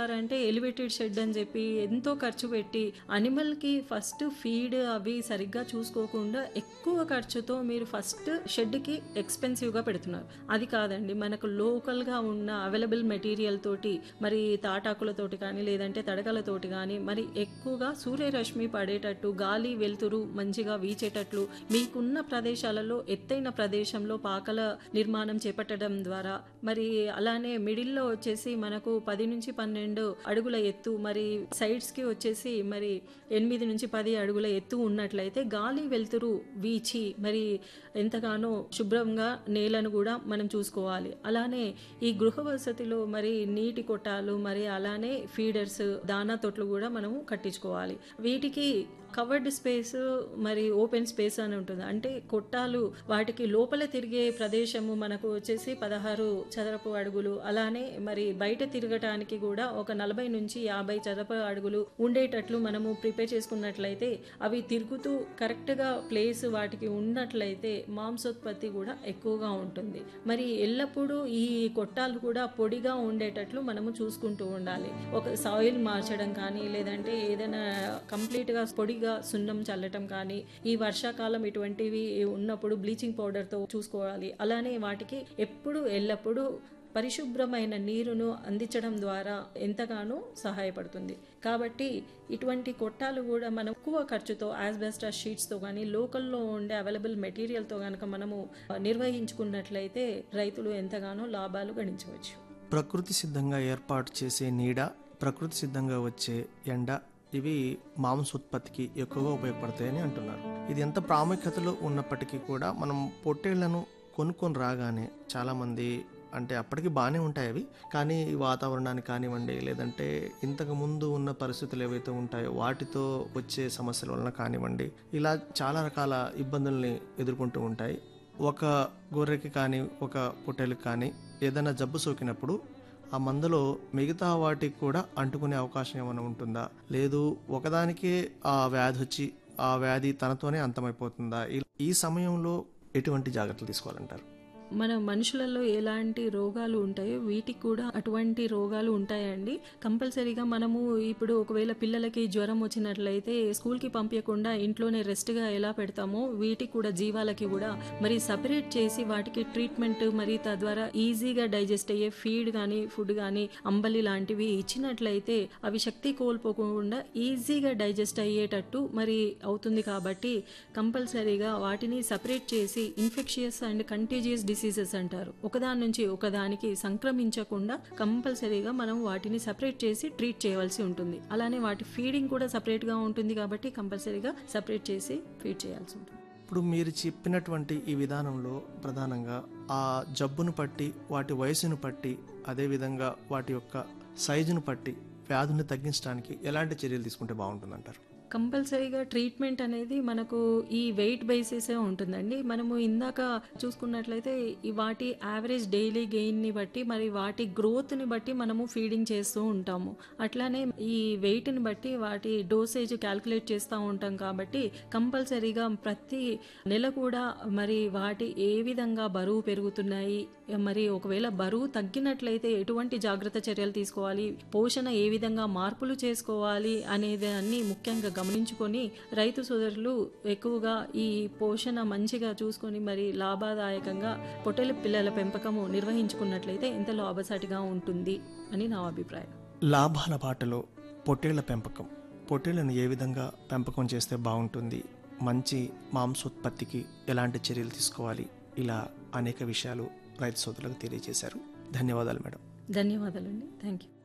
చేస్తున్నారంటే elevated shed అని చెప్పి ఎంతో ఖర్చు పెట్టి అనిమల్కి ఫస్ట్ ఫీడ్ అవి సరిగ్గా చూసుకోకుండా ఎక్కువ ఖర్చుతో మీరు ఫస్ట్ షెడ్కి ఎక్స్పెన్సివ్గా పెడుతున్నారు అది కాదండి మనకు లోకల్గా ఉన్న అవైలబుల్ మెటీరియల్ తోటి మరి తాటాకులతోటి కానీ లేదంటే తడకలతోటి కానీ మరి ఎక్కువగా సూర్యరశ్మి పడేటట్టు గాలి వెలుతురు మంచిగా వీచేటట్లు మీకున్న ప్రదేశాలలో ఎత్తైన ప్రదేశంలో పాకల నిర్మాణం చేపట్టడం ద్వారా మరి అలానే మిడిల్లో వచ్చేసి మనకు పది నుంచి పన్నెండు అడుగుల ఎత్తు మరి సైడ్స్కి వచ్చేసి మరి ఎనిమిది నుంచి పది అడుగుల ఎత్తు ఉన్నట్లయితే గాలి వెలుతురు వీచి మరి ఎంతగానో శుభ్రంగా నేలను కూడా మనం చూసుకోవాలి అలానే ఈ గృహ వసతిలో మరి నీటి కొట్టాలు మరి అలానే ఫీడర్స్ దానా తొట్లు కూడా మనము కట్టించుకోవాలి వీటికి కవర్డ్ స్పేస్ మరి ఓపెన్ స్పేస్ అని ఉంటుంది అంటే కొట్టాలు వాటికి లోపల తిరిగే ప్రదేశము మనకు వచ్చేసి పదహారు చదరపు అడుగులు అలానే మరి బయట తిరగటానికి కూడా ఒక నలభై నుంచి యాభై చదరపు అడుగులు ఉండేటట్లు మనము ప్రిపేర్ చేసుకున్నట్లయితే అవి తిరుగుతూ కరెక్ట్గా ప్లేస్ వాటికి ఉన్నట్లయితే మాంసోత్పత్తి కూడా ఎక్కువగా ఉంటుంది మరి ఎల్లప్పుడూ ఈ కొట్టాలు కూడా పొడిగా ఉండేటట్లు మనము చూసుకుంటూ ఉండాలి ఒక సాయిల్ మార్చడం కానీ లేదంటే ఏదైనా కంప్లీట్గా పొడిగా సున్నం చల్లటం కానీ ఈ వర్షాకాలం ఇటువంటివి ఉన్నప్పుడు బ్లీచింగ్ పౌడర్తో చూసుకోవాలి అలానే వాటికి ఎప్పుడు ఎల్లప్పుడూ పరిశుభ్రమైన నీరును అందించడం ద్వారా ఎంతగానో సహాయపడుతుంది కాబట్టి ఇటువంటి కొట్టాలు కూడా మనం ఎక్కువ ఖర్చుతో యాజ్బెస్టాస్ షీట్స్తో కానీ లోకల్లో ఉండే అవైలబుల్ మెటీరియల్తో కనుక మనము నిర్వహించుకున్నట్లయితే రైతులు ఎంతగానో లాభాలు గణించవచ్చు ప్రకృతి సిద్ధంగా ఏర్పాటు చేసే నీడ ప్రకృతి సిద్ధంగా వచ్చే ఎండ ఇవి మాంసోత్పత్తికి ఎక్కువగా ఉపయోగపడతాయని అంటున్నారు ఇది ఎంత ప్రాముఖ్యతలో ఉన్నప్పటికీ కూడా మనం పొట్టేళ్లను కొనుక్కొని రాగానే చాలామంది అంటే అప్పటికి బాగానే ఉంటాయి అవి కానీ ఈ వాతావరణానికి కానివ్వండి లేదంటే ఇంతకు ముందు ఉన్న పరిస్థితులు ఏవైతే ఉంటాయో వాటితో వచ్చే సమస్యల వలన కానివ్వండి ఇలా చాలా రకాల ఇబ్బందుల్ని ఎదుర్కొంటూ ఉంటాయి ఒక గొర్రెకి కానీ ఒక పొట్టేలుకి కానీ ఏదైనా జబ్బు సోకినప్పుడు ఆ మందులో మిగతా వాటికి కూడా అంటుకునే అవకాశం ఏమైనా ఉంటుందా లేదు ఒకదానికే ఆ వ్యాధి వచ్చి ఆ వ్యాధి తనతోనే అంతమైపోతుందా ఈ- ఈ సమయంలో ఎటువంటి జాగ్రత్తలు తీసుకోవాలంటారు మన మనుషులలో ఎలాంటి రోగాలు ఉంటాయో వీటికి కూడా అటువంటి రోగాలు ఉంటాయండి కంపల్సరీగా మనము ఇప్పుడు ఒకవేళ పిల్లలకి జ్వరం వచ్చినట్లయితే స్కూల్కి పంపించకుండా ఇంట్లోనే రెస్ట్గా ఎలా పెడతామో వీటికి కూడా జీవాలకి కూడా మరి సపరేట్ చేసి వాటికి ట్రీట్మెంట్ మరి తద్వారా ఈజీగా డైజెస్ట్ అయ్యే ఫీడ్ కానీ ఫుడ్ కానీ అంబలి లాంటివి ఇచ్చినట్లయితే అవి శక్తి కోల్పోకుండా ఈజీగా డైజెస్ట్ అయ్యేటట్టు మరి అవుతుంది కాబట్టి కంపల్సరీగా వాటిని సపరేట్ చేసి ఇన్ఫెక్షియస్ అండ్ కంటేజియస్ డిసీజెస్ అంటారు ఒకదాని నుంచి ఒకదానికి సంక్రమించకుండా కంపల్సరీగా మనం వాటిని సపరేట్ చేసి ట్రీట్ చేయవలసి ఉంటుంది అలానే వాటి ఫీడింగ్ కూడా సపరేట్గా ఉంటుంది కాబట్టి కంపల్సరీగా సపరేట్ చేసి ఫీడ్ చేయాల్సి ఉంటుంది ఇప్పుడు మీరు చెప్పినటువంటి ఈ విధానంలో ప్రధానంగా ఆ జబ్బును పట్టి వాటి వయసును పట్టి అదేవిధంగా వాటి యొక్క సైజును పట్టి వ్యాధుని తగ్గించడానికి ఎలాంటి చర్యలు తీసుకుంటే బాగుంటుందంటారు కంపల్సరీగా ట్రీట్మెంట్ అనేది మనకు ఈ వెయిట్ బేసిసే ఉంటుందండి మనము ఇందాక చూసుకున్నట్లయితే ఈ వాటి యావరేజ్ డైలీ గెయిన్ని బట్టి మరి వాటి గ్రోత్ని బట్టి మనము ఫీడింగ్ చేస్తూ ఉంటాము అట్లానే ఈ వెయిట్ని బట్టి వాటి డోసేజ్ క్యాల్కులేట్ చేస్తూ ఉంటాం కాబట్టి కంపల్సరీగా ప్రతి నెల కూడా మరి వాటి ఏ విధంగా బరువు పెరుగుతున్నాయి మరి ఒకవేళ బరువు తగ్గినట్లయితే ఎటువంటి జాగ్రత్త చర్యలు తీసుకోవాలి పోషణ ఏ విధంగా మార్పులు చేసుకోవాలి అనేది అన్ని ముఖ్యంగా గమనించుకొని రైతు సోదరులు ఎక్కువగా ఈ పోషణ మంచిగా చూసుకొని మరి లాభదాయకంగా పొట్టెల పిల్లల పెంపకము నిర్వహించుకున్నట్లయితే ఎంత లాభసాటిగా ఉంటుంది అని నా అభిప్రాయం లాభాల బాటలో పొట్టేళ్ల పెంపకం పొట్టేళ్లను ఏ విధంగా పెంపకం చేస్తే బాగుంటుంది మంచి మాంసోత్పత్తికి ఎలాంటి చర్యలు తీసుకోవాలి ఇలా అనేక విషయాలు రైతు సోదరులకు తెలియజేశారు ధన్యవాదాలు మేడం ధన్యవాదాలండి థ్యాంక్ యూ